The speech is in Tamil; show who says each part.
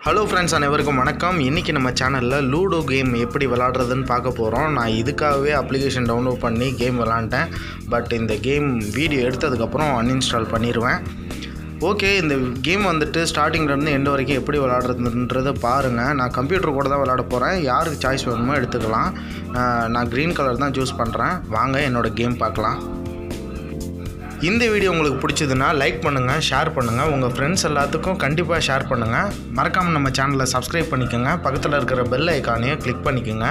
Speaker 1: ஹலோ ஃப்ரெண்ட்ஸ் அனைவருக்கும் வணக்கம் இன்றைக்கி நம்ம சேனலில் லூடோ கேம் எப்படி விளாட்றதுன்னு பார்க்க போகிறோம் நான் இதுக்காகவே அப்ளிகேஷன் டவுன்லோட் பண்ணி கேம் விளாண்டேன் பட் இந்த கேம் வீடியோ எடுத்ததுக்கப்புறம் அன்இன்ஸ்டால் பண்ணிடுவேன் ஓகே இந்த கேம் வந்துட்டு ஸ்டார்டிங்லேருந்து எண்டு வரைக்கும் எப்படி விளாட்றதுன்றதை பாருங்கள் நான் கம்ப்யூட்டர் கூட தான் விளாட போகிறேன் யாருக்கு சாய்ஸ் வேணுமோ எடுத்துக்கலாம் அஹ் நான் க்ரீன் கலர் தான் சூஸ் பண்ணுறேன் வாங்க என்னோடய கேம் பார்க்கலாம் இந்த வீடியோ உங்களுக்கு பிடிச்சதுன்னா லைக் பண்ணுங்கள் ஷேர் பண்ணுங்கள் உங்கள் ஃப்ரெண்ட்ஸ் எல்லாத்துக்கும் கண்டிப்பாக ஷேர் பண்ணுங்கள் மறக்காமல் நம்ம சேனலை சப்ஸ்கிரைப் பண்ணிக்கோங்க பக்கத்தில் இருக்கிற பெல் ஐக்கானையும் கிளிக் பண்ணிக்கோங்க